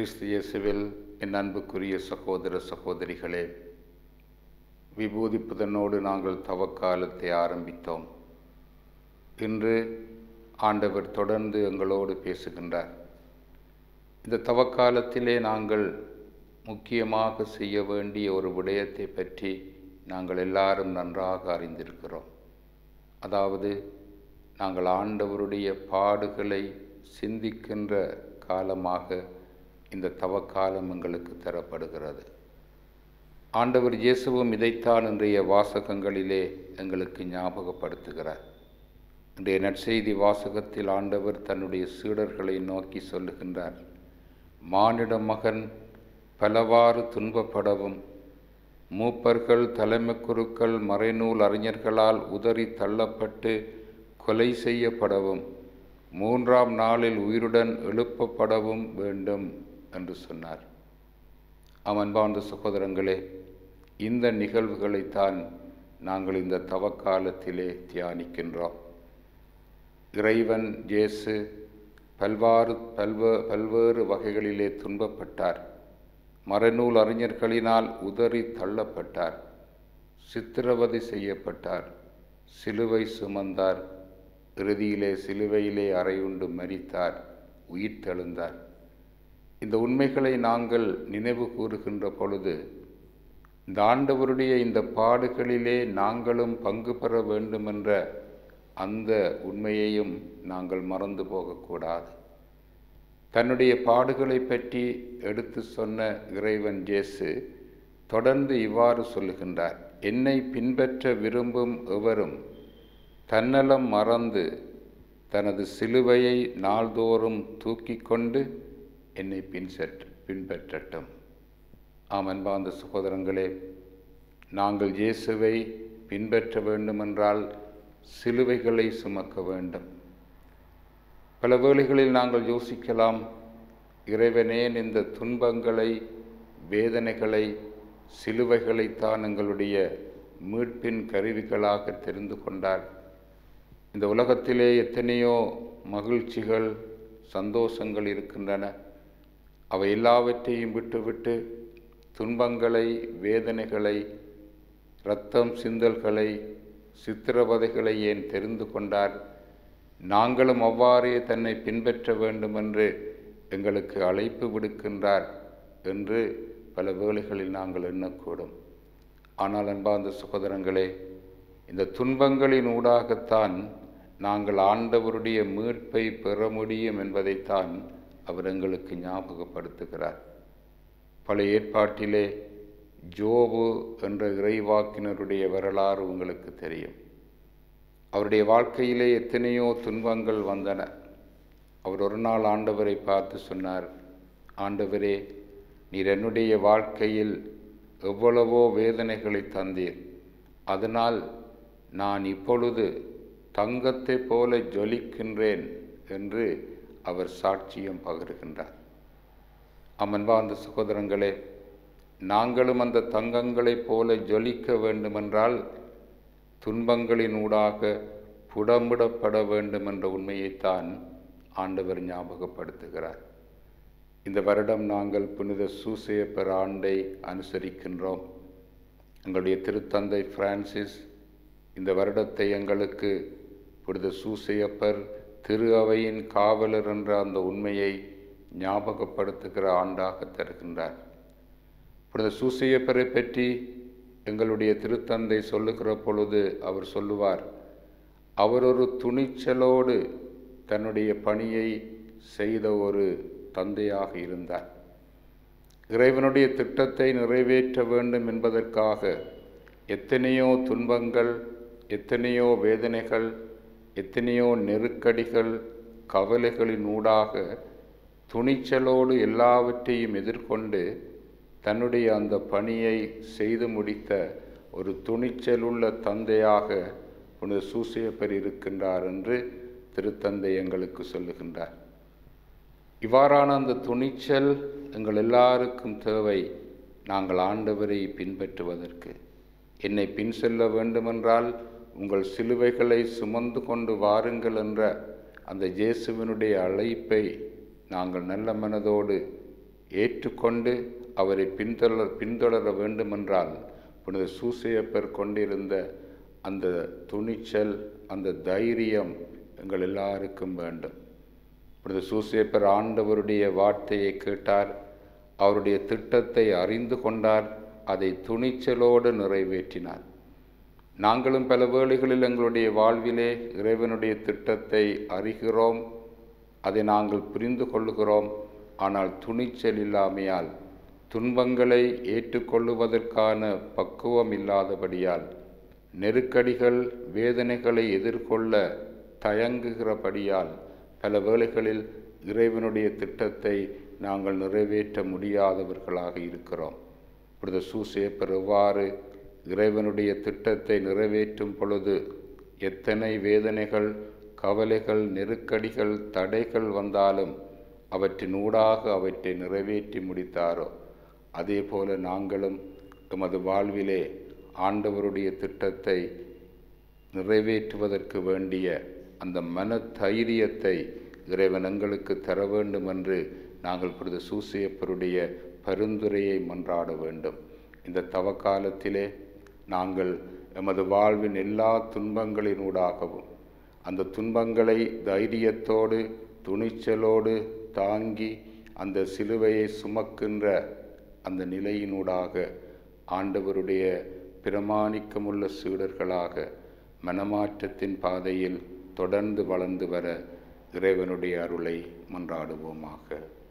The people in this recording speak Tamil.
கிறிஸ்து இயேசுவில் என் அன்புக்குரிய சகோதர சகோதரிகளே விபூதி புதனோடு நாங்கள் தவக்காலத்தை ஆரம்பித்தோம் இன்று ஆண்டவர் தொடர்ந்து எங்களோடு பேசுகின்றார் இந்த தவக்காலத்திலே நாங்கள் முக்கியமாக செய்ய வேண்டிய ஒரு விடயத்தை பற்றி நாங்கள் எல்லாரும் நன்றாக அறிந்திருக்கிறோம் அதாவது நாங்கள் ஆண்டவருடைய பாடுகளை சிந்திக்கின்ற காலமாக இந்த தவக்காலம் எங்களுக்கு தரப்படுகிறது ஆண்டவர் இயேசுவும் இதைத்தான் இன்றைய வாசகங்களிலே எங்களுக்கு ஞாபகப்படுத்துகிறார் இன்றைய நற்செய்தி வாசகத்தில் ஆண்டவர் தன்னுடைய சீடர்களை நோக்கி சொல்லுகின்றார் மானிட மகன் பலவாறு துன்பப்படவும் மூப்பர்கள் தலைமை குருக்கள் மறைநூல் அறிஞர்களால் உதறி தள்ளப்பட்டு கொலை செய்யப்படவும் மூன்றாம் நாளில் உயிருடன் எழுப்பப்படவும் வேண்டும் என்று சொன்னார் அமன்பார்ந்த சகோதரங்களே இந்த நிகழ்வுகளைத்தான் நாங்கள் இந்த தவக்காலத்திலே தியானிக்கின்றோம் இறைவன் இயேசு பல்வாறு பல்வ பல்வேறு வகைகளிலே துன்பப்பட்டார் மறைநூல் அறிஞர்களினால் உதறி தள்ளப்பட்டார் சித்திரவதை செய்யப்பட்டார் சிலுவை சுமந்தார் இறுதியிலே சிலுவையிலே அறையுண்டு மரித்தார் உயிர் தெழுந்தார் இந்த உண்மைகளை நாங்கள் நினைவு கூறுகின்ற பொழுது இந்த ஆண்டவருடைய இந்த பாடுகளிலே நாங்களும் பங்கு பெற வேண்டுமென்ற அந்த உண்மையையும் நாங்கள் மறந்து போகக்கூடாது தன்னுடைய பாடுகளை பற்றி எடுத்து சொன்ன இறைவன் ஜேசு தொடர்ந்து இவ்வாறு சொல்லுகின்றார் என்னை பின்பற்ற விரும்பும் எவரும் தன்னலம் மறந்து தனது சிலுவையை நாள்தோறும் தூக்கி கொண்டு என்னை பின்செட் பின்பற்றட்டும் ஆம் அன்பார்ந்த சகோதரங்களே நாங்கள் இயேசுவை பின்பற்ற வேண்டுமென்றால் சிலுவைகளை சுமக்க வேண்டும் பல வேளைகளில் நாங்கள் யோசிக்கலாம் இறைவனேன் இந்த துன்பங்களை வேதனைகளை சிலுவைகளைத்தான் எங்களுடைய மீட்பின் கருவிகளாக தெரிந்து கொண்டார் இந்த உலகத்திலே எத்தனையோ மகிழ்ச்சிகள் சந்தோஷங்கள் இருக்கின்றன அவை எல்லாவற்றையும் விட்டுவிட்டு துன்பங்களை வேதனைகளை இரத்தம் சிந்தல்களை சித்திரவதைகளை ஏன் தெரிந்து கொண்டார் நாங்களும் அவ்வாறே தன்னை பின்பற்ற வேண்டுமென்று எங்களுக்கு அழைப்பு விடுக்கின்றார் என்று பல வேளைகளில் நாங்கள் எண்ணக்கூடும் ஆனால் அன்பார்ந்த சகோதரங்களே இந்த துன்பங்களின் ஊடாகத்தான் நாங்கள் ஆண்டவருடைய மீட்பை பெற முடியும் என்பதைத்தான் அவர் எங்களுக்கு ஞாபகப்படுத்துகிறார் பழைய ஏற்பாட்டிலே ஜோபு என்ற இறைவாக்கினருடைய வரலாறு உங்களுக்கு தெரியும் அவருடைய வாழ்க்கையிலே எத்தனையோ துன்பங்கள் வந்தன அவர் ஒரு நாள் ஆண்டவரை பார்த்து சொன்னார் ஆண்டவரே நீர் என்னுடைய வாழ்க்கையில் எவ்வளவோ வேதனைகளை தந்தீர் அதனால் நான் இப்பொழுது தங்கத்தை போல ஜொலிக்கின்றேன் என்று அவர் சாட்சியம் பகிர்கின்றார் அமன்பார்ந்த சகோதரங்களே நாங்களும் அந்த தங்கங்களைப் போல ஜொலிக்க வேண்டுமென்றால் துன்பங்களினூடாக புடமிடப்பட வேண்டும் என்ற உண்மையைத்தான் ஆண்டவர் ஞாபகப்படுத்துகிறார் இந்த வருடம் நாங்கள் புனித சூசையப்பர் ஆண்டை அனுசரிக்கின்றோம் எங்களுடைய திருத்தந்தை பிரான்சிஸ் இந்த வருடத்தை எங்களுக்கு புனித சூசையப்பர் திரு அவையின் காவலர் என்ற அந்த உண்மையை ஞாபகப்படுத்துகிற ஆண்டாக தருகின்றார் புனித சூசையப்பரை பற்றி எங்களுடைய திருத்தந்தை சொல்லுகிற பொழுது அவர் சொல்லுவார் அவர் ஒரு துணிச்சலோடு தன்னுடைய பணியை செய்த ஒரு தந்தையாக இருந்தார் இறைவனுடைய திட்டத்தை நிறைவேற்ற வேண்டும் என்பதற்காக எத்தனையோ துன்பங்கள் எத்தனையோ வேதனைகள் எத்தனையோ நெருக்கடிகள் கவலைகளின் ஊடாக துணிச்சலோடு எல்லாவற்றையும் எதிர்கொண்டு தன்னுடைய அந்த பணியை செய்து முடித்த ஒரு துணிச்சலுள்ள தந்தையாக புனித சூசியப்பர் இருக்கின்றார் என்று திருத்தந்தை எங்களுக்கு சொல்லுகின்றார் இவ்வாறான அந்த துணிச்சல் எங்கள் எல்லாருக்கும் தேவை நாங்கள் ஆண்டவரை பின்பற்றுவதற்கு என்னை பின் செல்ல வேண்டுமென்றால் உங்கள் சிலுவைகளை சுமந்து கொண்டு வாருங்கள் என்ற அந்த இயேசுவினுடைய அழைப்பை நாங்கள் நல்ல மனதோடு ஏற்றுக்கொண்டு அவரை பின்தொடர பின்தொடர வேண்டுமென்றால் புனித சூசையப்பர் கொண்டிருந்த அந்த துணிச்சல் அந்த தைரியம் எங்கள் எல்லாருக்கும் வேண்டும் புனித சூசையப்பர் ஆண்டவருடைய வார்த்தையை கேட்டார் அவருடைய திட்டத்தை அறிந்து கொண்டார் அதை துணிச்சலோடு நிறைவேற்றினார் நாங்களும் பல வேளைகளில் எங்களுடைய வாழ்விலே இறைவனுடைய திட்டத்தை அறிகிறோம் அதை நாங்கள் புரிந்து கொள்ளுகிறோம் ஆனால் துணிச்சல் இல்லாமையால் துன்பங்களை ஏற்றுக்கொள்ளுவதற்கான பக்குவம் இல்லாதபடியால் நெருக்கடிகள் வேதனைகளை எதிர்கொள்ள தயங்குகிறபடியால் பல வேளைகளில் இறைவனுடைய திட்டத்தை நாங்கள் நிறைவேற்ற முடியாதவர்களாக இருக்கிறோம் புனித சூசேப்பர் எவ்வாறு இறைவனுடைய திட்டத்தை நிறைவேற்றும் பொழுது எத்தனை வேதனைகள் கவலைகள் நெருக்கடிகள் தடைகள் வந்தாலும் அவற்றினூடாக அவற்றை நிறைவேற்றி முடித்தாரோ அதே போல நாங்களும் எமது வாழ்விலே ஆண்டவருடைய திட்டத்தை நிறைவேற்றுவதற்கு வேண்டிய அந்த மன தைரியத்தை இறைவன் எங்களுக்கு தர வேண்டும் என்று நாங்கள் புனித சூசியப்பருடைய பரிந்துரையை மன்றாட வேண்டும் இந்த தவக்காலத்திலே நாங்கள் எமது வாழ்வின் எல்லா துன்பங்களினூடாகவும் அந்த துன்பங்களை தைரியத்தோடு துணிச்சலோடு தாங்கி அந்த சிலுவையை சுமக்கின்ற அந்த நிலையினூடாக ஆண்டவருடைய பிரமாணிக்கமுள்ள சீடர்களாக மனமாற்றத்தின் பாதையில் தொடர்ந்து வளர்ந்து வர இறைவனுடைய அருளை மன்றாடுவோமாக